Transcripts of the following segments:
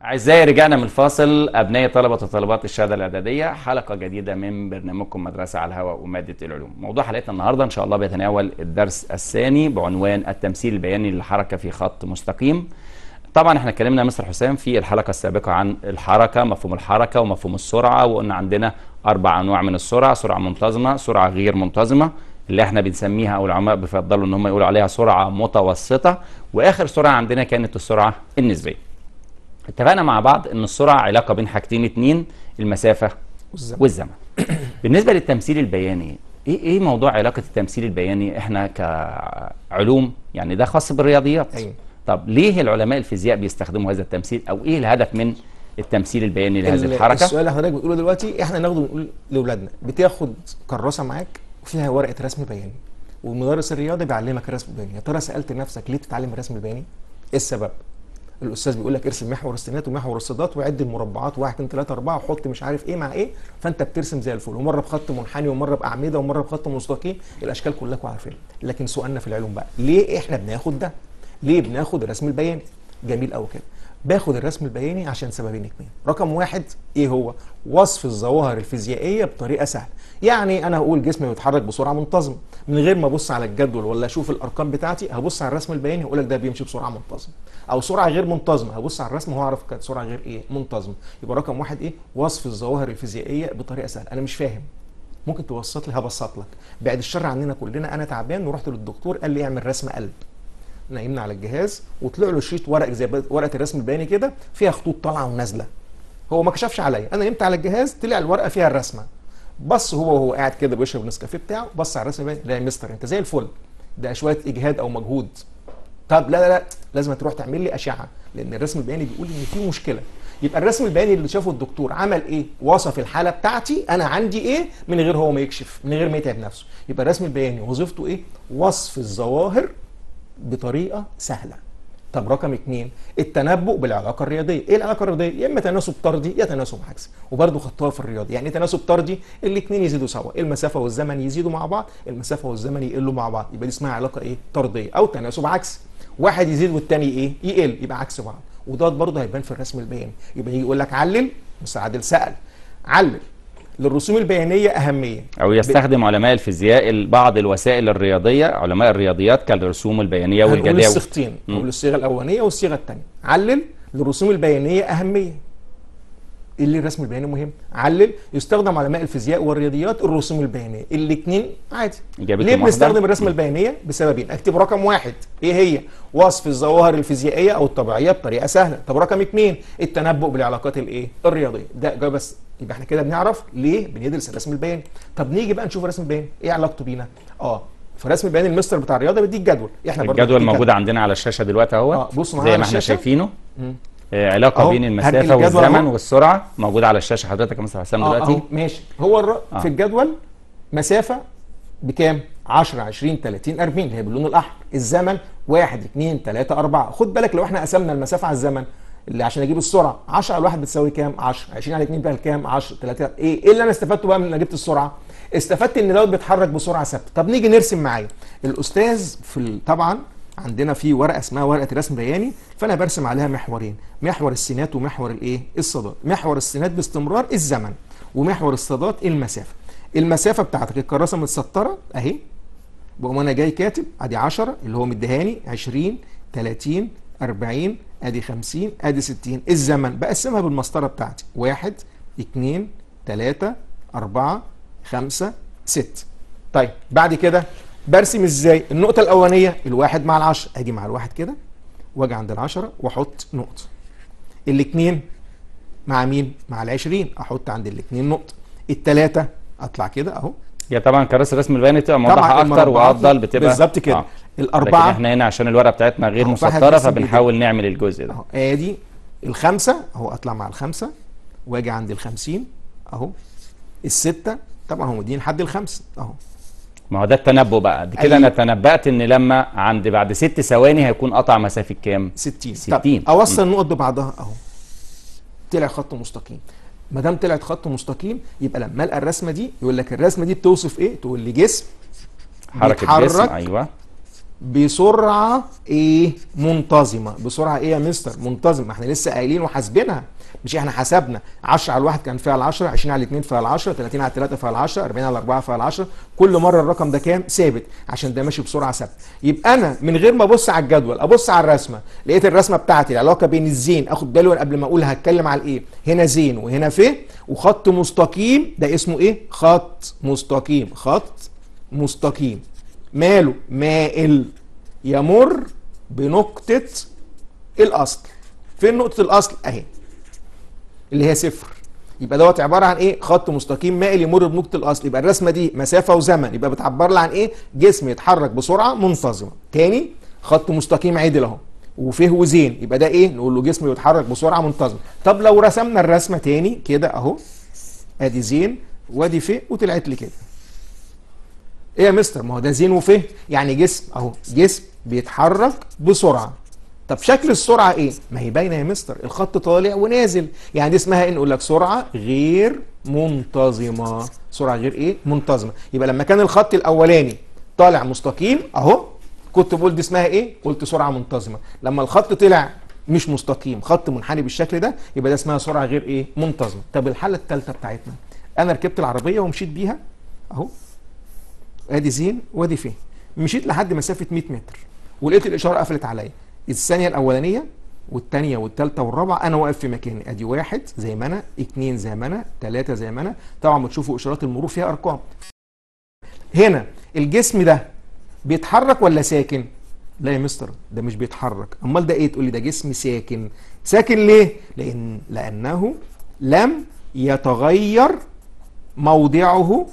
أعزائي رجعنا من الفاصل أبناء طلبة وطالبات الشهادة الإعدادية حلقة جديدة من برنامجكم مدرسة على الهواء ومادة العلوم موضوع حلقتنا النهاردة إن شاء الله بيتناول الدرس الثاني بعنوان التمثيل البياني للحركة في خط مستقيم طبعا احنا اتكلمنا يا مستر حسام في الحلقة السابقة عن الحركة مفهوم الحركة ومفهوم السرعة وقلنا عندنا أربع أنواع من السرعة سرعة منتظمة سرعة غير منتظمة اللي احنا بنسميها او العلماء بيفضلوا ان هم يقولوا عليها سرعة متوسطة واخر سرعة عندنا كانت السرعة النسبية اتفقنا مع بعض ان السرعه علاقه بين حاجتين اتنين المسافه والزمن. والزمن بالنسبه للتمثيل البياني ايه ايه موضوع علاقه التمثيل البياني احنا كعلوم يعني ده خاص بالرياضيات أيوة. طب ليه العلماء الفيزياء بيستخدموا هذا التمثيل او ايه الهدف من التمثيل البياني لهذه ال- الحركه السؤال اللي حضرتك بتقوله دلوقتي احنا ناخده ونقول لاولادنا بتاخد كراسه معاك وفيها ورقه رسم بياني ومدرس الرياضه بيعلمك الرسم البياني يا ترى سالت نفسك ليه بتتعلم الرسم البياني؟ ايه السبب؟ الاستاذ بيقول لك ارسم محور السينات ومحور الصادات وعد المربعات 1 2 3 4 وحط مش عارف ايه مع ايه فانت بترسم زي الفل ومره بخط منحني ومره باعمده ومره بخط مستقيم الاشكال كلكم عارفينها لكن سؤالنا في العلوم بقى ليه احنا بناخد ده؟ ليه بناخد الرسم البياني؟ جميل قوي كده باخد الرسم البياني عشان سببين اتنين رقم واحد ايه هو وصف الظواهر الفيزيائيه بطريقه سهله يعني انا هقول جسمي بيتحرك بسرعه منتظمه من غير ما ابص على الجدول ولا اشوف الارقام بتاعتي هبص على الرسم البياني هقول لك ده بيمشي بسرعه منتظمه او سرعه غير منتظمه هبص على الرسم وهعرف كانت سرعه غير ايه منتظمه يبقى رقم واحد ايه وصف الظواهر الفيزيائيه بطريقه سهله انا مش فاهم ممكن تبسط لي هبسط لك بعد الشر عننا كلنا انا تعبان ورحت للدكتور قال لي اعمل رسم قلب نايمنا على الجهاز وطلع له شريط ورق زي ورقه الرسم البياني كده فيها خطوط طالعه ونازله هو ما كشفش عليا انا نمت على الجهاز طلع الورقه فيها الرسمه بص هو وهو قاعد كده بيشرب النسكافيه بتاعه بص على الرسم البياني لا يا مستر انت زي الفل ده شويه اجهاد او مجهود طب لا لا لا لازم تروح تعمل لي اشعه لان الرسم البياني بيقول ان في مشكله يبقى الرسم البياني اللي شافه الدكتور عمل ايه وصف الحاله بتاعتي انا عندي ايه من غير هو ما يكشف من غير ما يتعب نفسه يبقى الرسم البياني وظيفته ايه وصف الظواهر بطريقه سهله طب رقم اثنين التنبؤ بالعلاقه الرياضيه ايه العلاقه الرياضيه يا اما تناسب طردي يا تناسب عكسي وبرده خدتوها في الرياضه يعني إيه تناسب طردي الاثنين يزيدوا سوا المسافه والزمن يزيدوا مع بعض المسافه والزمن يقلوا مع بعض يبقى دي اسمها علاقه ايه طرديه او تناسب عكسي واحد يزيد والتاني ايه يقل يبقى عكس بعض وده برضه هيبان في الرسم البياني يبقى يجي يقول لك علل مستر عادل سال علل للرسوم البيانيه اهميه او يستخدم علماء الفيزياء بعض الوسائل الرياضيه علماء الرياضيات كالرسوم البيانيه هنقول والجداول الصيغتين نقول الصيغه الاولانيه والصيغه الثانيه علل للرسوم البيانيه اهميه ايه اللي الرسم البياني مهم علل يستخدم علماء الفيزياء والرياضيات الرسوم البيانيه الاثنين عادي إجابتهم ليه واحدة؟ بنستخدم الرسم البيانيه بسببين اكتب رقم واحد ايه هي وصف الظواهر الفيزيائيه او الطبيعيه بطريقه سهله طب رقم اثنين التنبؤ بالعلاقات الايه الرياضيه ده جا بس يبقى احنا كده بنعرف ليه بندرس الرسم البياني طب نيجي بقى نشوف الرسم البياني ايه علاقته بينا اه في الرسم البياني المستر بتاع الرياضه بيديك جدول احنا برضه الجدول بنديك موجود عندنا على الشاشه دلوقتي اهو آه، بصوا معايا زي على ما احنا الشاشة. شايفينه مم. آه، علاقه أهو، بين هنقل المسافه الجدول والزمن أهو. والسرعه موجوده على الشاشه حضرتك يا مستر حسام آه، دلوقتي أهو، ماشي هو الر... آه. في الجدول مسافه بكام 10 20 30 40 اللي هي باللون الاحمر الزمن 1 2 3 4 خد بالك لو احنا قسمنا المسافه على الزمن اللي عشان اجيب السرعه 10 على 1 بتساوي كام 10 20 على 2 بقى كام 10 3 ايه ايه اللي انا استفدته بقى من ان جبت السرعه استفدت ان دوت بيتحرك بسرعه ثابته طب نيجي نرسم معايا الاستاذ في ال- طبعا عندنا في ورقه اسمها ورقه رسم بياني فانا برسم عليها محورين محور السينات ومحور الايه الصادات محور السينات باستمرار الزمن ومحور الصادات المسافه المسافه بتاعتك الكراسه متسطره اهي بقوم انا جاي كاتب ادي 10 اللي هو مديهاني 20 30 40 ادي 50 ادي 60 الزمن بقسمها بالمسطره بتاعتي 1 2 3 4 5 6 طيب بعد كده برسم ازاي النقطه الاولانيه الواحد مع العشرة اجي مع الواحد كده واجي عند العشرة واحط نقطه الاثنين مع مين مع العشرين احط عند الاثنين نقطه الثلاثه اطلع كده اهو هي طبعا كراسي الرسم البياني بتبقى موضحه اكتر المربعات وافضل بتبقى بالظبط كده آه. لكن الاربعه احنا هنا عشان الورقه بتاعتنا غير أهو، فواحد مسطره بيرسم فبنحاول نعمل الجزء ده اهو ادي الخمسه اهو اطلع مع الخمسه واجي عند الخمسين اهو السته طبعا هم مدين لحد الخمسه اهو ما هو ده التنبؤ بقى دي كده أيوه. انا تنبأت ان لما عند بعد ست ثواني هيكون قطع مسافه كام 60 60. طب اوصل النقط ببعضها اهو طلع خط مستقيم ما دام طلعت خط مستقيم يبقى لما القى الرسمه دي يقول لك الرسمه دي بتوصف ايه تقول لي جسم حركه بيتحرك جسم ايوه بسرعه ايه منتظمه بسرعه ايه يا مستر منتظمه ما احنا لسه قايلين وحاسبينها مش احنا حسبنا 10 على الواحد كان فيها ال 10 20 على الاثنين فيها ال 10 30 على الثلاثه فيها ال 10 40 على الاربعه فيها ال 10 كل مره الرقم ده كام ثابت عشان ده ماشي بسرعه ثابته يبقى انا من غير ما ابص على الجدول ابص على الرسمه لقيت الرسمه بتاعتي العلاقه بين الزين اخد بالي قبل ما اقول هتكلم على الايه هنا زين وهنا ف وخط مستقيم ده اسمه ايه خط مستقيم خط مستقيم ماله مائل يمر بنقطه الاصل فين نقطه الاصل اهي اللي هي صفر يبقى دوت عباره عن ايه خط مستقيم مائل يمر بنقطه الاصل يبقى الرسمه دي مسافه وزمن يبقى بتعبر لي عن ايه جسم يتحرك بسرعه منتظمه تاني خط مستقيم عدل اهو وفيه وزين يبقى ده ايه نقول له جسم يتحرك بسرعه منتظمه طب لو رسمنا الرسمه تاني كده اهو ادي زين وادي فيه وطلعت لي كده ايه يا مستر ما هو ده زين وفيه يعني جسم اهو جسم بيتحرك بسرعه طب شكل السرعه ايه ما هي باينه يا مستر الخط طالع ونازل يعني دي اسمها ايه نقول لك سرعه غير منتظمه سرعه غير ايه منتظمه يبقى لما كان الخط الاولاني طالع مستقيم اهو كنت بقول دي اسمها ايه قلت سرعه منتظمه لما الخط طلع مش مستقيم خط منحني بالشكل ده يبقى ده اسمها سرعه غير ايه منتظمه طب الحاله الثالثه بتاعتنا انا ركبت العربيه ومشيت بيها اهو ادي زين وادي فين مشيت لحد مسافه 100 متر ولقيت الاشاره قفلت عليا الثانيه الاولانيه والثانيه والثالثه والرابعه انا واقف في مكاني ادي واحد زي ما انا اثنين زي ما انا ثلاثه زي ما انا طبعا بتشوفوا اشارات المرور فيها ارقام هنا الجسم ده بيتحرك ولا ساكن لا يا مستر ده مش بيتحرك امال ده ايه تقول لي ده جسم ساكن ساكن ليه لان لانه لم يتغير موضعه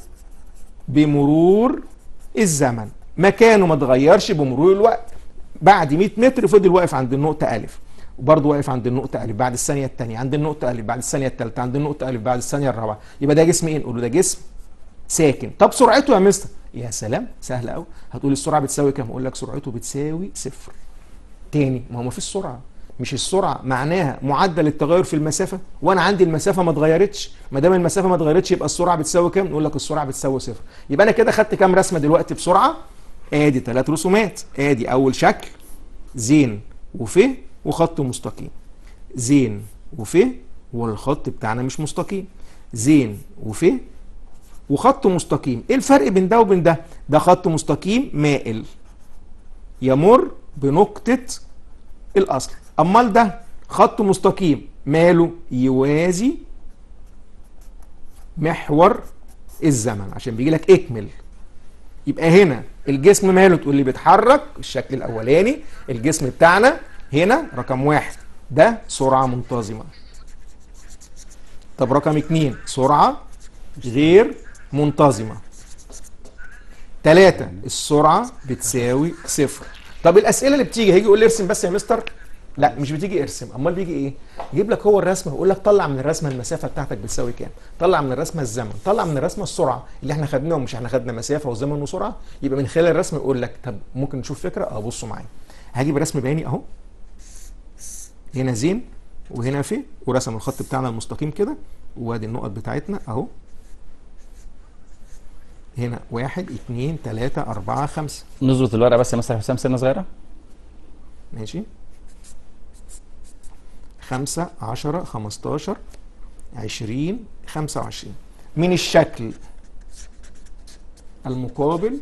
بمرور الزمن مكانه ما اتغيرش بمرور الوقت بعد 100 متر فضل واقف عند النقطة ألف وبرضه واقف عند النقطة ألف بعد الثانية الثانية عند النقطة ألف بعد الثانية الثالثة عند النقطة ألف بعد الثانية الرابعة يبقى ده جسم إيه؟ نقول له ده جسم ساكن طب سرعته يا مستر يا سلام سهل قوي هتقول السرعة بتساوي كام؟ أقول لك سرعته بتساوي صفر تاني ما هو ما فيش سرعة مش السرعة معناها معدل التغير في المسافة وانا عندي المسافة ما اتغيرتش ما دام المسافة ما اتغيرتش يبقى السرعة بتساوي كام؟ نقول لك السرعة بتساوي صفر يبقى انا كده خدت كام رسمة دلوقتي بسرعة؟ ادي ثلاث رسومات ادي اول شكل زين وف وخط مستقيم زين وف والخط بتاعنا مش مستقيم زين وف وخط مستقيم ايه الفرق بين ده وبين ده ده خط مستقيم مائل يمر بنقطة الاصل امال ده خط مستقيم ماله يوازي محور الزمن عشان بيجي لك اكمل يبقى هنا الجسم ماله تقول لي بيتحرك الشكل الاولاني الجسم بتاعنا هنا رقم واحد ده سرعه منتظمه طب رقم اتنين سرعه غير منتظمه تلاتة السرعة بتساوي صفر طب الأسئلة اللي بتيجي هيجي يقول لي ارسم بس يا مستر لا مش بتيجي ارسم امال بيجي ايه يجيب لك هو الرسمه ويقول لك طلع من الرسمه المسافه بتاعتك بتساوي كام طلع من الرسمه الزمن طلع من الرسمه السرعه اللي احنا خدناه ومش احنا خدنا مسافه وزمن وسرعه يبقى من خلال الرسم يقول لك طب ممكن نشوف فكره اه بصوا معايا هجيب رسم بياني اهو هنا زين وهنا في ورسم الخط بتاعنا المستقيم كده وادي النقط بتاعتنا اهو هنا واحد اتنين تلاتة أربعة خمسة نظبط الورقه بس يا مستر حسام سنه صغيره ماشي خمسة عشرة خمستاشر عشرين خمسة وعشرين من الشكل المقابل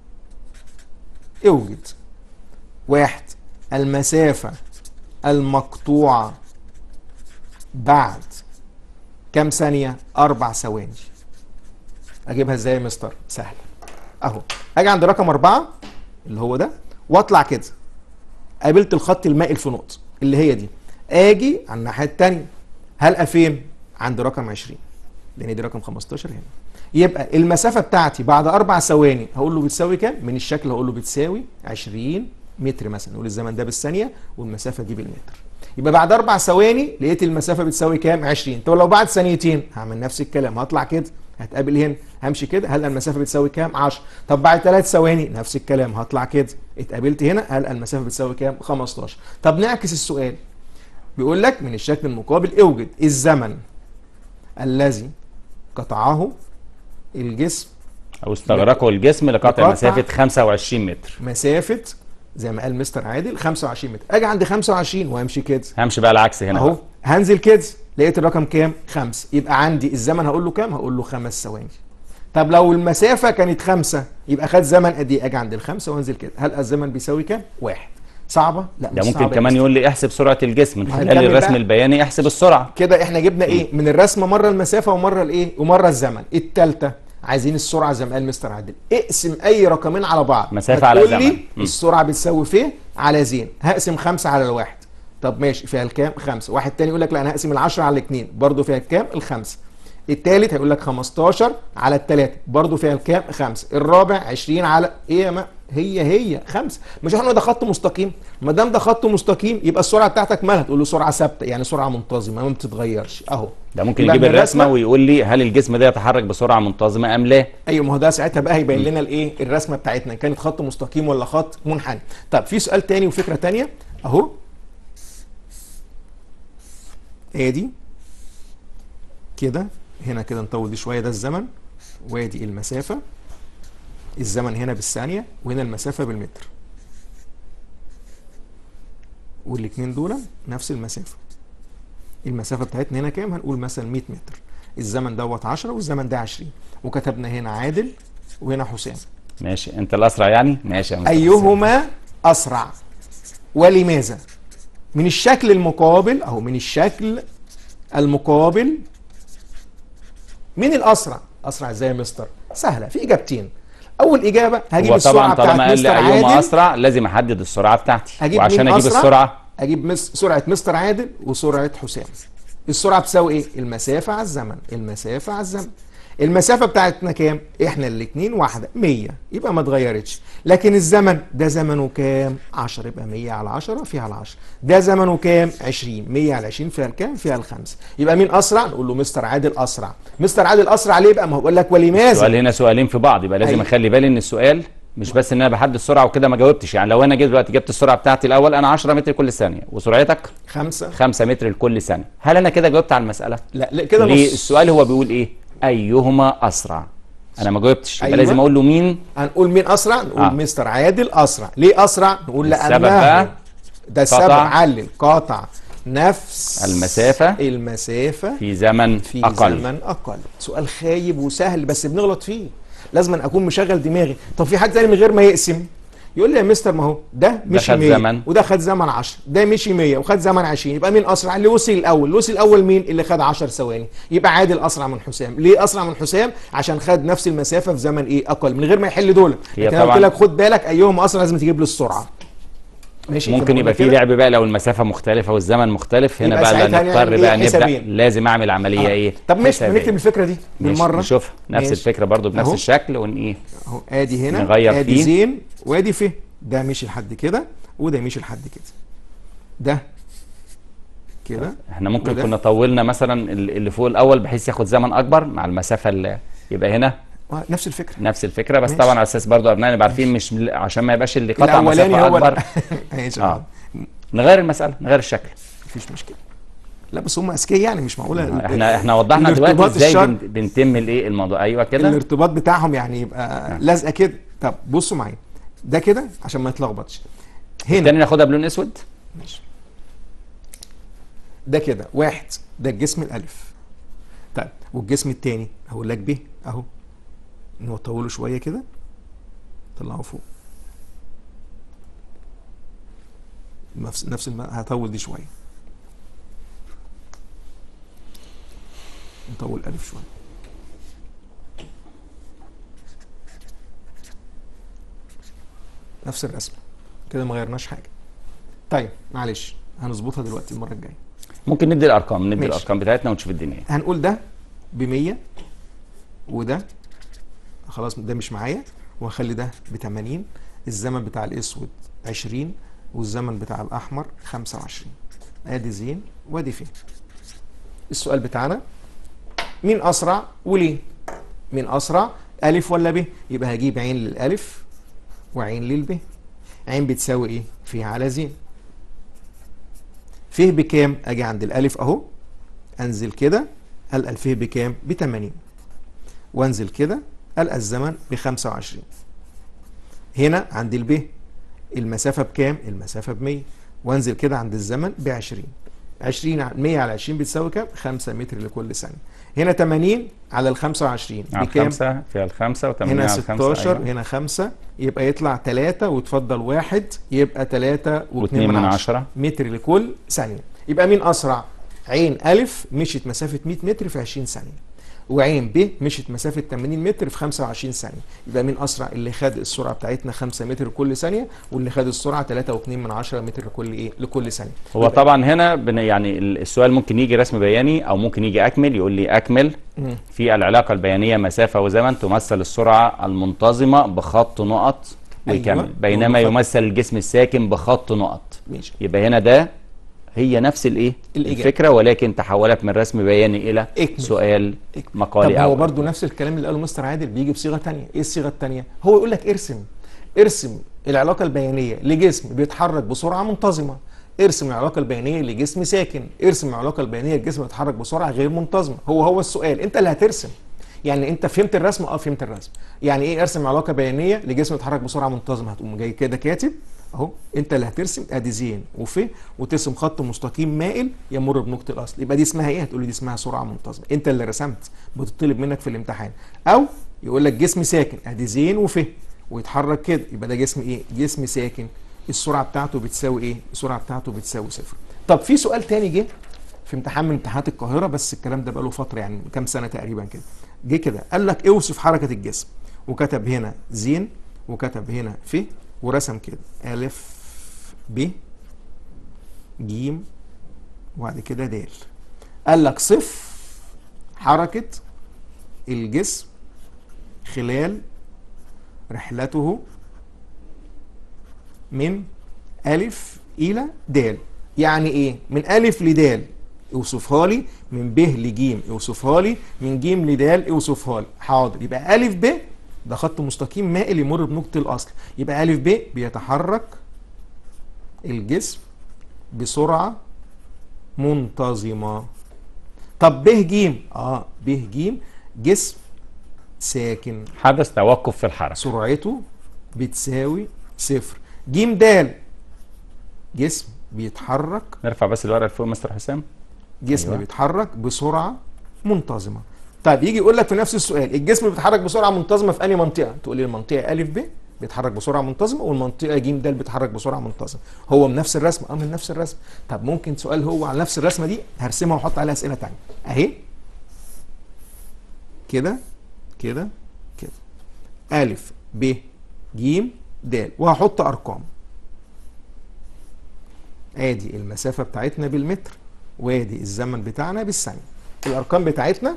اوجد واحد المسافة المقطوعة بعد كم ثانية؟ أربع ثواني أجيبها إزاي يا مستر؟ سهل أهو أجي عند رقم أربعة اللي هو ده وأطلع كده قابلت الخط المائل في نقطة اللي هي دي اجي على الناحيه الثانيه هلقى فين عند رقم 20 لان دي رقم 15 هنا يبقى المسافه بتاعتي بعد اربع ثواني هقول له بتساوي كام من الشكل هقول له بتساوي 20 متر مثلا نقول الزمن ده بالثانيه والمسافه دي بالمتر يبقى بعد اربع ثواني لقيت المسافه بتساوي كام 20 طب لو بعد ثانيتين هعمل نفس الكلام هطلع كده هتقابل هنا همشي كده هلقى المسافه بتساوي كام 10 طب بعد ثلاث ثواني نفس الكلام هطلع كده اتقابلت هنا هلقى المسافه بتساوي كام 15 طب نعكس السؤال بيقول لك من الشكل المقابل اوجد الزمن الذي قطعه الجسم او استغرقه الجسم لقطع لقطع. مسافه 25 متر مسافة زي ما قال مستر عادل 25 متر اجي عند 25 وامشي كده همشي بقى العكس هنا اهو بقى. هنزل كده لقيت الرقم كام؟ خمسة يبقى عندي الزمن هقول له كام؟ هقول له خمس ثواني طب لو المسافة كانت خمسة يبقى خد زمن قد ايه؟ اجي عند الخمسة وانزل كده هل الزمن بيساوي كام؟ واحد صعبة؟ لا ده مش ممكن صعبة يا كمان مستر. يقول لي احسب سرعه الجسم من خلال هنكمل الرسم بقى. البياني احسب السرعه كده احنا جبنا ايه؟ من الرسمة مرة المسافة ومرة الايه؟ ومرة الزمن التالتة عايزين السرعة زي ما قال مستر عادل اقسم اي رقمين على بعض مسافة على هتقول لي زمن. مم. السرعة بتساوي ف على زين هقسم خمسة على الواحد طب ماشي فيها الكام؟ خمسة واحد تاني يقول لك لا انا هقسم العشرة على الاثنين برضه فيها الكام؟ الخمسة التالت هيقول لك 15 على التلاتة برضه فيها الكام؟ خمسة الرابع 20 على ايه يا ما هي هي خمسة مش احنا ده خط مستقيم ما دام ده خط مستقيم يبقى السرعة بتاعتك مالها تقول له سرعة ثابتة يعني سرعة منتظمة ما بتتغيرش اهو ده ممكن يبقى يجيب من الرسمه الرسمة- ويقول لي هل الجسم ده يتحرك بسرعه منتظمه ام لا ايوه ما هو ده ساعتها بقى هيبين لنا الايه الرسمه بتاعتنا إن كانت خط مستقيم ولا خط منحني طب في سؤال تاني وفكره تانية اهو ادي كده هنا كده نطول دي شويه ده الزمن وادي المسافه الزمن هنا بالثانيه وهنا المسافه بالمتر والاثنين دول نفس المسافه المسافه بتاعتنا هنا كام هنقول مثلا 100 متر الزمن دوت 10 والزمن ده 20 وكتبنا هنا عادل وهنا حسام ماشي انت الاسرع يعني ماشي يا مستر حسين. ايهما اسرع ولماذا من الشكل المقابل اهو من الشكل المقابل مين الاسرع اسرع ازاي يا مستر سهله في اجابتين اول اجابه هجيب هو السرعه طبعا طالما بتاعت قال لي مستر ايهما عادل اسرع لازم احدد السرعه بتاعتي هجيب وعشان مين اجيب أسرع؟ السرعه اجيب مس... سرعه مستر عادل وسرعه حسام السرعه بتساوي ايه المسافه على الزمن المسافه على الزمن المسافه بتاعتنا كام احنا الاثنين واحده 100 يبقى ما اتغيرتش لكن الزمن ده زمنه كام 10 يبقى 100 على 10 فيها ال 10 ده زمنه كام 20 100 على 20 فيها الكام فيها الخمسه يبقى مين اسرع نقول له مستر عادل اسرع مستر عادل اسرع ليه بقى ما هو بقول لك ولماذا السؤال هنا سؤالين في بعض يبقى لازم أيوة. اخلي بالي ان السؤال مش بس ان انا بحدد السرعه وكده ما جاوبتش يعني لو انا جيت دلوقتي جبت السرعه بتاعتي الاول انا 10 متر كل ثانيه وسرعتك خمسه 5 متر لكل ثانيه هل انا كده جاوبت على المساله لا لا كده ليه نص السؤال هو بيقول ايه ايهما اسرع انا ما جاوبتش يبقى أيوة. لازم اقول له مين هنقول مين اسرع نقول آه. آه. مستر عادل اسرع ليه اسرع نقول السبب لانه بقى ده السبب قطع. علل قاطع نفس المسافة المسافه في زمن في اقل زمن اقل سؤال خايب وسهل بس بنغلط فيه لازم أن اكون مشغل دماغي طب في حد تاني من غير ما يقسم يقول لي يا مستر ما هو ده مشي خد 100 زمن. وده خد زمن 10 ده مشي 100 وخد زمن 20 يبقى مين اسرع اللي وصل الاول اللي وصل الاول مين اللي خد 10 ثواني يبقى عادل اسرع من حسام ليه اسرع من حسام عشان خد نفس المسافه في زمن ايه اقل من غير ما يحل دول هي لكن أنا قلت طبعاً- لك خد بالك ايهم اسرع لازم تجيب له السرعه ماشي ممكن كده يبقى في كده؟ لعب بقى لو المسافه مختلفه والزمن مختلف هنا يبقى بقى ساعتها لا نعمل نضطر بقى إيه؟ نبدا حسابين. لازم اعمل عمليه آه. ايه طب ماشي حسابية. نكتب الفكره دي ماشي، بالمره نشوفها نفس ماشي. الفكره برضو بنفس أهو. الشكل ون ايه اهو ادي هنا نغير ادي فيه. زين وادي ف ده مشي لحد كده وده مشي لحد كده ده كده احنا ممكن وده. كنا طولنا مثلا ال- اللي فوق الاول بحيث ياخد زمن اكبر مع المسافه اللي يبقى هنا آه، نفس الفكره نفس الفكره بس ماشي. طبعا على اساس برضو ابنائنا نبقى عارفين مش مل- عشان ما يبقاش اللي قطع الاولاني مسافه هو اكبر ماشي اه نغير المساله نغير الشكل مفيش مشكله لا بس هم اذكياء يعني مش معقوله احنا احنا وضحنا دلوقتي الارتباط ازاي الشرط- بن- بنتم الايه الموضوع ايوه كده الارتباط بتاعهم يعني يبقى لازقه كده طب بصوا معايا ده كده عشان ما يتلخبطش هنا تاني ناخدها بلون اسود ماشي ده كده واحد ده الجسم الالف طيب والجسم التاني هقول لك ب اهو نطوله شويه كده طلعه فوق نفس نفس الم... هطول دي شويه نطول الف شويه نفس الرسمه كده ما غيرناش حاجه طيب معلش هنظبطها دلوقتي المره الجايه ممكن ندي الارقام ندي ماشي. الارقام بتاعتنا ونشوف الدنيا هنقول ده ب 100 وده خلاص ده مش معايا وهخلي ده ب 80 الزمن بتاع الاسود 20 والزمن بتاع الاحمر 25 ادي زين وادي فين السؤال بتاعنا مين اسرع وليه مين اسرع الف ولا ب يبقى هجيب عين للالف وعين للب عين بتساوي ايه في على زين فيه بكام اجي عند الالف اهو انزل كده القى الفيه بكام ب 80 وانزل كده القى الزمن ب 25 هنا عند الب المسافه بكام المسافه ب 100 وانزل كده عند الزمن ب 20 20 على 100 على 20 بتساوي كام 5 متر لكل ثانيه هنا 80 على ال 25 على بكام الخمسة فيها الخمسة و80 هنا على الخمسة 16 أيوة. هنا 5 يبقى يطلع 3 وتفضل واحد يبقى 3 و2 واتنين من من 10 عشرة متر لكل ثانية يبقى مين أسرع؟ عين ألف مشيت مسافة 100 متر في 20 ثانية وعين ب مشيت مسافة 80 متر في 25 ثانية يبقى مين أسرع اللي خد السرعة بتاعتنا 5 متر كل ثانية واللي خد السرعة 3.2 من 10 متر لكل إيه لكل ثانية هو يبقى- طبعا هنا بن يعني ال- السؤال ممكن يجي رسم بياني او ممكن يجي اكمل يقول لي اكمل مم. في العلاقة البيانية مسافة وزمن تمثل السرعة المنتظمة بخط نقط أيوة. ويكمل بينما بخط. يمثل الجسم الساكن بخط نقط ماشي يبقى هنا ده هي نفس الايه الإجابة. الفكرة ولكن تحولت من رسم بياني الى اكمل. سؤال طب مقالي هو او برضو نفس الكلام اللي قاله مستر عادل بيجي بصيغه تانية ايه الصيغه التانية هو يقول لك ارسم ارسم العلاقه البيانيه لجسم بيتحرك بسرعه منتظمه ارسم العلاقه البيانيه لجسم ساكن ارسم العلاقه البيانيه لجسم بيتحرك بسرعه غير منتظمه هو هو السؤال انت اللي هترسم يعني انت فهمت الرسم اه فهمت الرسم يعني ايه ارسم علاقه بيانيه لجسم بيتحرك بسرعه منتظمه هتقوم جاي كده كاتب اهو انت اللي هترسم ادي زين وف وترسم خط مستقيم مائل يمر بنقطه الاصل يبقى دي اسمها ايه هتقول لي دي اسمها سرعه منتظمه انت اللي رسمت بتطلب منك في الامتحان او يقول لك جسم ساكن ادي زين وف ويتحرك كده يبقى ده جسم ايه جسم ساكن السرعه بتاعته بتساوي ايه السرعه بتاعته بتساوي صفر طب في سؤال تاني جه في امتحان من امتحانات القاهره بس الكلام ده بقاله فتره يعني كام سنه تقريبا كده جه كده قال لك اوصف حركه الجسم وكتب هنا زين وكتب هنا ف ورسم كده الف ب ج وبعد كده د قال لك صف حركه الجسم خلال رحلته من ألف إلى د يعني إيه؟ من ألف لد اوصفها لي من ب لج اوصفها لي من ج لد اوصفها لي حاضر يبقى ألف ب ده خط مستقيم مائل يمر بنقطة الأصل يبقى ألف ب بيتحرك الجسم بسرعة منتظمة طب ب ج اه ب ج جسم ساكن حدث توقف في الحركة سرعته بتساوي صفر ج د جسم بيتحرك نرفع بس الورقة لفوق مستر حسام جسم أيوة. أيوة. بيتحرك بسرعه منتظمه طيب يجي يقول لك في نفس السؤال الجسم بيتحرك بسرعه منتظمه في انهي منطقه تقول لي المنطقه ا ب بيتحرك بسرعه منتظمه والمنطقه ج د بيتحرك بسرعه منتظمه هو من نفس الرسم اه من نفس الرسم طب ممكن سؤال هو على نفس الرسمه دي هرسمها واحط عليها اسئله تانية اهي كده كده كده ا ب ج د وهحط ارقام ادي المسافه بتاعتنا بالمتر وادي الزمن بتاعنا بالثانيه الارقام بتاعتنا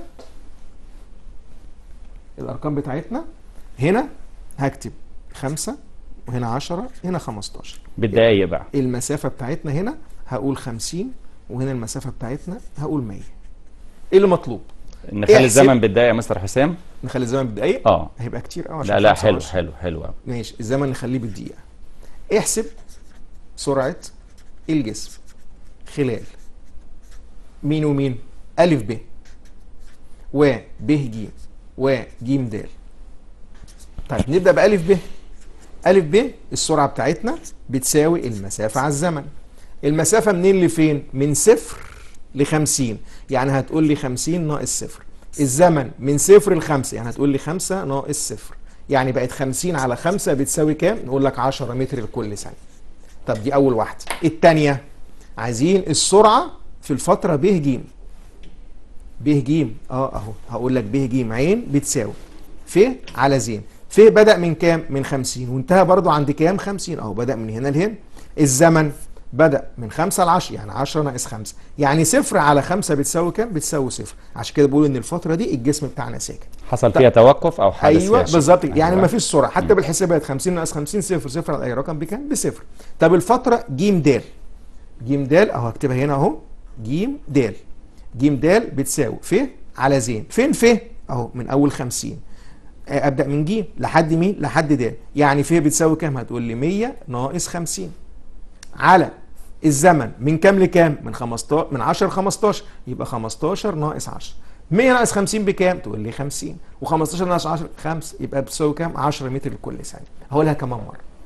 الارقام بتاعتنا هنا هكتب خمسة وهنا عشرة هنا 15 بالدقايق بقى المسافة بتاعتنا هنا هقول 50 وهنا المسافة بتاعتنا هقول 100 ايه اللي مطلوب؟ نخلي احسب. الزمن بالدقايق يا مستر حسام نخلي الزمن بالدقايق اه هيبقى كتير قوي لا لا حلو حلو حلو أوي. ماشي الزمن نخليه بالدقيقة احسب سرعة الجسم خلال مين ومين ألف ب و ب ج و ج د طيب نبدأ بألف ب ألف ب السرعة بتاعتنا بتساوي المسافة على الزمن المسافة منين لفين؟ من صفر لخمسين يعني هتقول لي خمسين ناقص صفر الزمن من صفر لخمسة يعني هتقول لي خمسة ناقص صفر يعني بقت خمسين على خمسة بتساوي كام؟ نقول لك عشرة متر لكل ثانية طب دي أول واحدة التانية عايزين السرعة في الفترة ب ج ب ج اه اهو هقول لك ب ج عين بتساوي ف على زين ف بدأ من كام؟ من 50 وانتهى برضو عند كام؟ 50 اهو بدأ من هنا لهنا الزمن بدأ من 5 ل 10 يعني 10 ناقص 5 يعني صفر على 5 بتساوي كام؟ بتساوي صفر عشان كده بقول ان الفترة دي الجسم بتاعنا ساكن حصل فيها توقف او حدث ايوه فيها شيء. بالظبط يعني أيوة. ما فيش سرعه حتى بالحسابات 50 ناقص 50 صفر صفر على اي رقم بكام بصفر طب الفتره ج د ج د اهو هكتبها هنا اهو ج د ج د بتساوي ف على زين فين ف اهو من اول 50 آه، ابدا من ج لحد مين لحد د يعني ف بتساوي كام هتقول لي 100 ناقص 50 على الزمن من كام لكام من 15 من 10 ل 15 يبقى 15 ناقص 10 100 ناقص 50 بكام تقول لي 50 و15 ناقص 10 5 يبقى بتساوي كام 10 متر لكل ثانيه هقولها كمان مره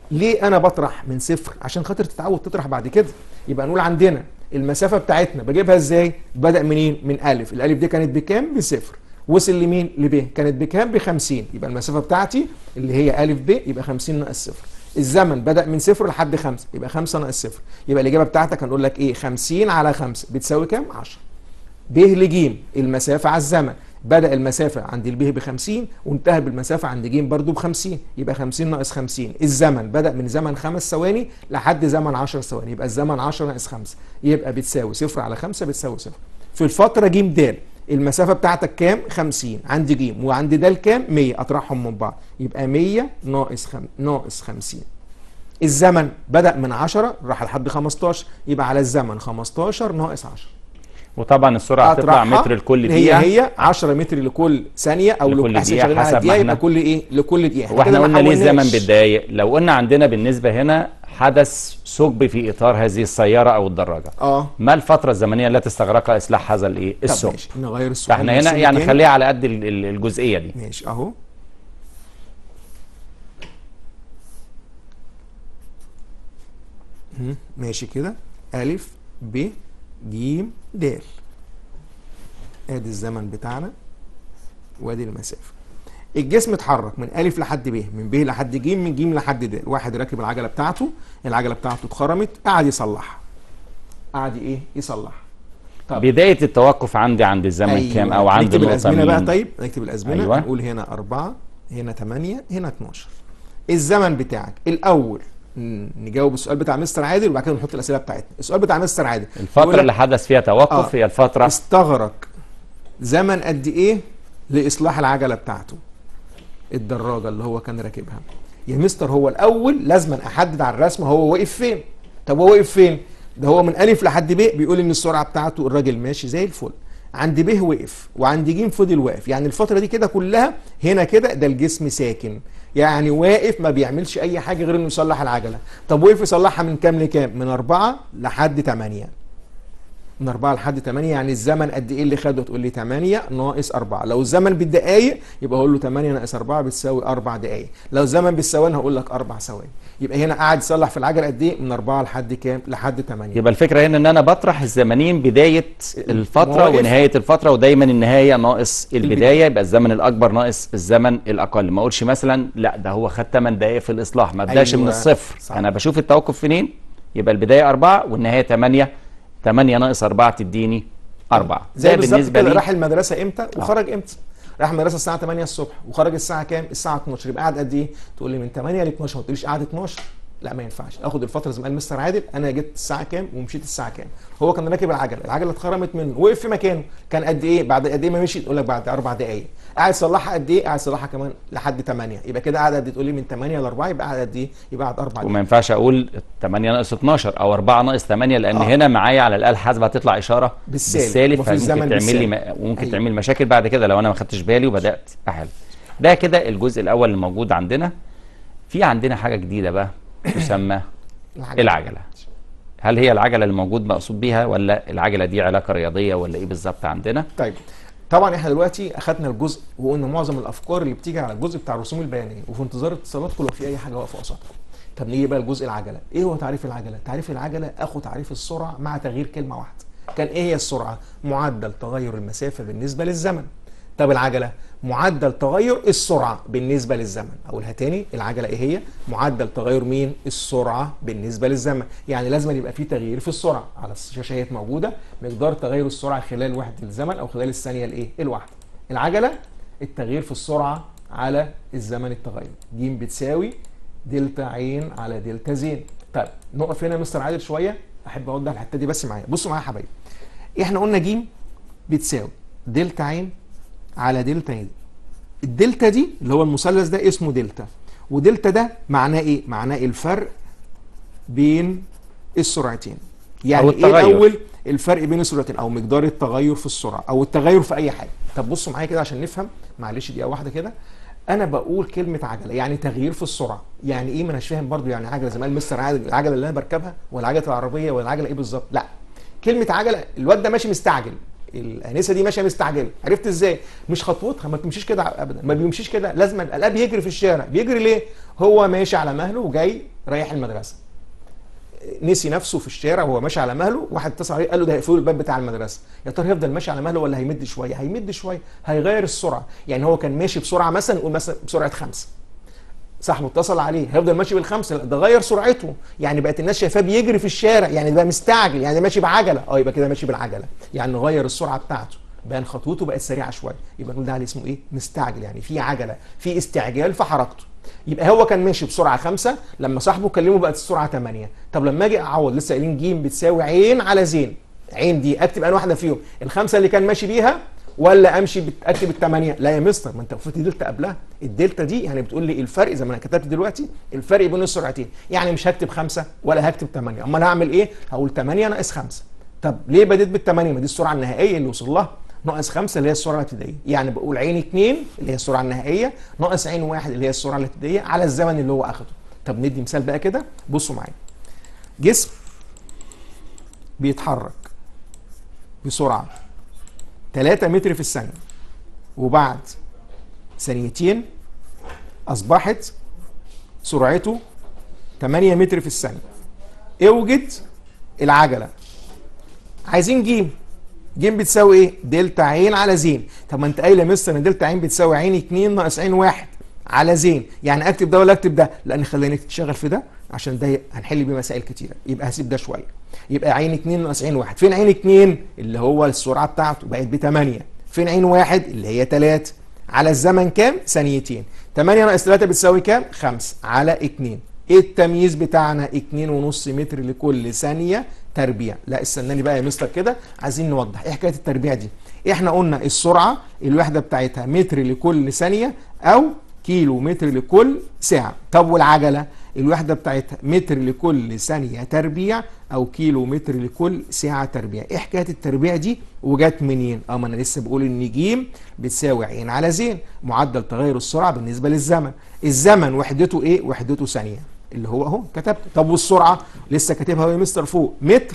ليه انا بطرح من صفر عشان خاطر تتعود تطرح بعد كده يبقى نقول عندنا المسافه بتاعتنا بجيبها ازاي بدا منين من الف الالف دي كانت بكام بصفر وصل لمين لب كانت بكام ب 50 يبقى المسافه بتاعتي اللي هي الف ب يبقى 50 ناقص صفر الزمن بدا من صفر لحد خمسة يبقى 5 ناقص صفر يبقى الاجابه بتاعتك هنقول لك ايه 50 على 5 بتساوي كام 10 ب لج المسافه على الزمن بدا المسافه عند الب ب 50 وانتهى بالمسافه عند ج برضو ب 50 يبقى 50 ناقص 50 الزمن بدا من زمن 5 ثواني لحد زمن 10 ثواني يبقى الزمن 10 ناقص 5 يبقى بتساوي 0 على 5 بتساوي 0 في الفتره ج د المسافه بتاعتك كام 50 عند ج وعند د كام 100 اطرحهم من بعض يبقى 100 ناقص خم... ناقص 50 الزمن بدا من 10 راح لحد 15 يبقى على الزمن 15 ناقص 10 وطبعا السرعه هتطلع أطرحها. متر لكل هي دقيقه هي 10 متر لكل ثانيه او لكل لكل احسن دقيقة شغالين على حسب ما الدقيقه احنا- يبقى كل ايه لكل دقيقه واحنا كده ما قلنا ليه الزمن حولناش. بالدقايق لو قلنا عندنا بالنسبه هنا حدث ثقب في اطار هذه السياره او الدراجه اه ما الفتره الزمنيه التي استغرقها اصلاح هذا الايه طب الثقب ماشي نغير السؤال فاحنا هنا نرسمه يعني تاني. خليها على قد ال- ال- الجزئيه دي ماشي اهو مم، ماشي كده ألف ب ج د ادي الزمن بتاعنا وادي المسافة الجسم اتحرك من ألف لحد ب من ب لحد ج من ج لحد د واحد راكب العجلة بتاعته العجلة بتاعته اتخرمت قعد يصلحها قعد ايه يصلحها طب بدايه التوقف عندي عند الزمن أيوة. كام او عند نكتب النقطه الازمنه بقى مين؟ طيب نكتب الازمنه أيوة. أيوة. نقول هنا 4 هنا 8 هنا 12 الزمن بتاعك الاول ن- نجاوب السؤال بتاع مستر عادل وبعد كده نحط الاسئله بتاعتنا السؤال بتاع مستر عادل يقول الفتره لك اللي حدث فيها توقف آه. هي الفتره استغرق زمن قد ايه لاصلاح العجله بتاعته الدراجه اللي هو كان راكبها يا مستر هو الاول لازم احدد على الرسمه هو واقف فين طب هو واقف فين ده هو من الف لحد ب بيقول ان السرعه بتاعته الراجل ماشي زي الفل عند ب وقف وعند ج فضل واقف يعني الفتره دي كده كلها هنا كده ده الجسم ساكن يعني واقف ما بيعملش اي حاجه غير انه يصلح العجله طب وقف يصلحها من كام لكام من أربعة لحد 8 من 4 لحد 8 يعني الزمن قد ايه اللي خده تقول لي 8 ناقص 4 لو الزمن بالدقايق يبقى اقول له 8 ناقص 4 بتساوي 4 دقايق لو الزمن بالثواني هقول لك 4 ثواني يبقى هنا قاعد يصلح في العجله قد ايه من 4 لحد كام لحد 8 يبقى الفكره هنا ان انا بطرح الزمنين بدايه الفتره مواقف. ونهايه الفتره ودايما النهايه ناقص البدايه يبقى الزمن الاكبر ناقص الزمن الاقل ما اقولش مثلا لا ده هو خد 8 دقائق في الاصلاح ما ابداش أيوة. من الصفر صح. انا بشوف التوقف فين يبقى البدايه 4 والنهايه 8 8 ناقص 4 تديني 4 زي بالظبط بالنسبه كده لي راح المدرسه امتى وخرج امتى راح المدرسه الساعه 8 الصبح وخرج الساعه كام الساعه 12 يبقى قاعد قد ايه تقول لي من 8 ل 12 ما تقوليش قاعد 12 لا ما ينفعش اخد الفتره زي ما قال مستر عادل انا جيت الساعه كام ومشيت الساعه كام هو كان راكب العجله العجله اتخرمت منه وقف في مكانه كان قد ايه بعد قد ايه ما مشي تقول لك بعد اربع دقائق قاعد يصلحها قد ايه قاعد يصلحها كمان لحد 8 يبقى كده قاعد قد ايه تقول لي من 8 ل 4 يبقى قاعد قد ايه يبقى قاعد 4 وما ينفعش اقول 8 ناقص 12 او 4 ناقص 8 لان آه. هنا معايا على الاله الحاسبه هتطلع اشاره بالسالب. بالسالب وفي الزمن فممكن تعمل لي بالسالب. م... ممكن أيوة. تعمل مشاكل بعد كده لو انا ما خدتش بالي وبدات احل ده كده الجزء الاول اللي موجود عندنا في عندنا حاجه جديده بقى تسمى العجله هل هي العجله اللي موجود مقصود بيها ولا العجله دي علاقه رياضيه ولا ايه بالظبط عندنا طيب طبعا احنا دلوقتي اخدنا الجزء وقلنا معظم الافكار اللي بتيجي على الجزء بتاع الرسوم البيانيه وفي انتظار اتصالاتكم لو في اي حاجه واقفه قصادكم طب نيجي بقى لجزء العجله ايه هو تعريف العجله تعريف العجله اخو تعريف السرعه مع تغيير كلمه واحده كان ايه هي السرعه معدل تغير المسافه بالنسبه للزمن طب العجله معدل تغير السرعه بالنسبه للزمن اقولها تاني العجله ايه هي معدل تغير مين السرعه بالنسبه للزمن يعني لازم يبقى في تغيير في السرعه على الشاشه اهي موجوده مقدار تغير السرعه خلال وحده الزمن او خلال الثانيه الايه الواحده العجله التغيير في السرعه على الزمن التغير ج بتساوي دلتا عين على دلتا زين طيب نقف هنا يا مستر عادل شويه احب اوضح الحته دي بس معايا بصوا معايا يا حبايبي احنا قلنا ج بتساوي دلتا عين على دلتا عين الدلتا دي اللي هو المثلث ده اسمه دلتا ودلتا ده معناه ايه معناه الفرق بين السرعتين يعني أو ايه التغير. الاول الفرق بين السرعتين او مقدار التغير في السرعه او التغير في اي حاجه طب بصوا معايا كده عشان نفهم معلش دقيقه واحده كده انا بقول كلمه عجله يعني تغيير في السرعه يعني ايه ما اناش فاهم برضو يعني عجله زي ما قال مستر عادل العجله اللي انا بركبها ولا عجله العربيه ولا العجله ايه بالظبط لا كلمه عجله الواد ده ماشي مستعجل الانسه دي ماشيه مستعجله عرفت ازاي مش خطوتها ما بتمشيش كده ابدا ما بيمشيش كده لازم الاب يجري في الشارع بيجري ليه هو ماشي على مهله وجاي رايح المدرسه نسي نفسه في الشارع وهو ماشي على مهله واحد اتصل عليه قال له ده هيقفلوا الباب بتاع المدرسه يا ترى هيفضل ماشي على مهله ولا هيمد شويه هيمد شويه هيغير السرعه يعني هو كان ماشي بسرعه مثلا نقول مثلا بسرعه خمسة صاحبه اتصل عليه هيفضل ماشي بالخمسه لا ده غير سرعته يعني بقت الناس شايفاه بيجري في الشارع يعني بقى مستعجل يعني ماشي بعجله اه يبقى كده ماشي بالعجله يعني غير السرعه بتاعته بان خطوته بقت سريعه شويه يبقى نقول ده عليه اسمه ايه مستعجل يعني في عجله في استعجال في حركته يبقى هو كان ماشي بسرعه خمسة لما صاحبه كلمه بقت السرعه 8 طب لما اجي اعوض لسه قايلين ج بتساوي عين على زين عين دي اكتب انا واحده فيهم الخمسه اللي كان ماشي بيها ولا امشي بت- اكتب الثمانيه لا يا مستر ما انت المفروض دلتا قبلها الدلتا دي يعني بتقول لي الفرق زي ما انا كتبت دلوقتي الفرق بين السرعتين يعني مش هكتب خمسة ولا هكتب 8 امال هعمل ايه هقول 8 ناقص 5 طب ليه بديت بالثمانيه ما دي السرعه النهائيه اللي وصل لها ناقص 5 اللي هي السرعه الابتدائيه يعني بقول عين 2 اللي هي السرعه النهائيه ناقص عين 1 اللي هي السرعه الابتدائيه على الزمن اللي هو اخده طب ندي مثال بقى كده بصوا معايا جسم بيتحرك بسرعه 3 متر في الثانيه وبعد ثانيتين اصبحت سرعته 8 متر في الثانيه اوجد العجله عايزين جيم جيم بتساوي ايه؟ دلتا عين على زين طب ما انت قايل يا مستر ان دلتا عين بتساوي عين 2 ناقص عين 1 على زين يعني اكتب ده ولا اكتب ده؟ لان خلينا تشتغل في ده عشان ده هنحل بيه مسائل كتيره يبقى هسيب ده شويه يبقى عين 2 ناقص عين 1 فين عين 2 اللي هو السرعه بتاعته بقت ب 8 فين عين 1 اللي هي 3 على الزمن كام؟ ثانيتين 8 ناقص 3 بتساوي كام؟ 5 على 2 ايه التمييز بتاعنا 2.5 متر لكل ثانيه تربيع لا استناني بقى يا مستر كده عايزين نوضح ايه حكايه التربيع دي احنا قلنا السرعه الوحده بتاعتها متر لكل ثانيه او كيلو متر لكل ساعه طب والعجله الوحده بتاعتها متر لكل ثانيه تربيع او كيلو متر لكل ساعه تربيع ايه حكايه التربيع دي وجت منين اه ما انا لسه بقول ان ج بتساوي عين على زين معدل تغير السرعه بالنسبه للزمن الزمن وحدته ايه وحدته ثانيه اللي هو اهو كتبت طب والسرعه لسه كاتبها يا مستر فوق متر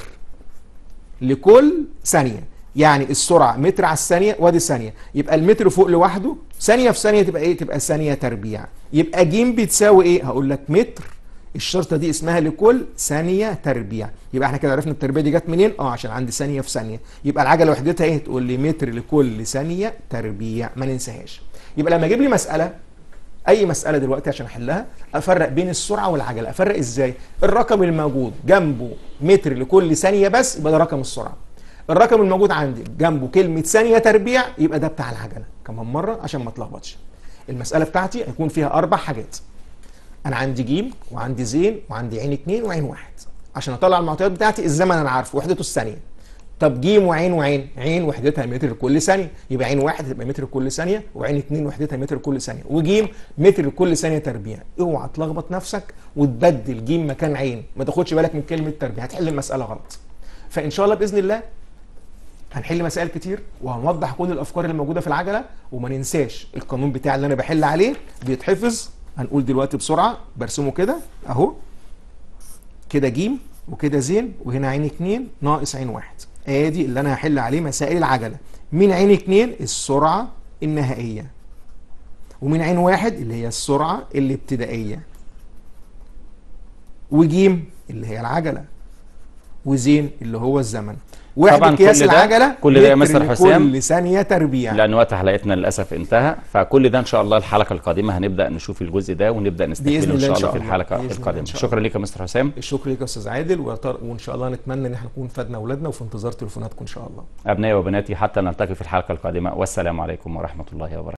لكل ثانيه يعني السرعه متر على الثانيه وادي ثانيه يبقى المتر فوق لوحده ثانيه في ثانيه تبقى ايه تبقى ثانيه تربيع يبقى ج بتساوي ايه هقول لك متر الشرطه دي اسمها لكل ثانيه تربيع يبقى احنا كده عرفنا التربيع دي جت منين اه عشان عندي ثانيه في ثانيه يبقى العجله وحدتها ايه تقول لي متر لكل ثانيه تربيع ما ننساهاش يبقى لما اجيب لي مساله اي مساله دلوقتي عشان احلها افرق بين السرعه والعجله افرق ازاي الرقم الموجود جنبه متر لكل ثانيه بس يبقى ده رقم السرعه الرقم الموجود عندي جنبه كلمه ثانيه تربيع يبقى ده بتاع العجله كمان مره عشان ما اتلخبطش المساله بتاعتي هيكون فيها اربع حاجات انا عندي جيم وعندي زين وعندي عين اتنين وعين واحد عشان اطلع المعطيات بتاعتي الزمن انا عارفه وحدته الثانيه طب جيم وعين وعين عين وحدتها متر لكل ثانيه يبقى عين واحد هتبقى متر لكل ثانيه وعين اتنين وحدتها متر لكل ثانيه وجيم متر لكل ثانيه تربيع اوعى تلخبط نفسك وتبدل جيم مكان عين ما تاخدش بالك من كلمه تربيع هتحل المساله غلط فان شاء الله باذن الله هنحل مسائل كتير وهنوضح كل الافكار اللي موجوده في العجله وما ننساش القانون بتاع اللي انا بحل عليه بيتحفظ هنقول دلوقتي بسرعه برسمه كده اهو كده جيم وكده زين وهنا عين اتنين ناقص عين واحد ادي اللي انا هحل عليه مسائل العجله من عين اتنين السرعه النهائيه ومن عين واحد اللي هي السرعه الابتدائيه وجيم اللي هي العجله وزين اللي هو الزمن طبعاً واحد قياس كل ده- العجله كل ده يا متر مستر حسام لكل ثانيه تربيع لان وقت حلقتنا للاسف انتهى فكل ده ان شاء الله الحلقه القادمه هنبدا نشوف الجزء ده ونبدا نستكمله بإذن ان الله شاء إن الله شاء في الله. الحلقه بإذن الله القادمه إن شاء شكرا لك يا مستر حسام الشكر ليك يا استاذ عادل ويا وان شاء الله نتمنى ان احنا نكون فادنا اولادنا وفي انتظار تليفوناتكم ان شاء الله ابنائي وبناتي حتى نلتقي في الحلقه القادمه والسلام عليكم ورحمه الله وبركاته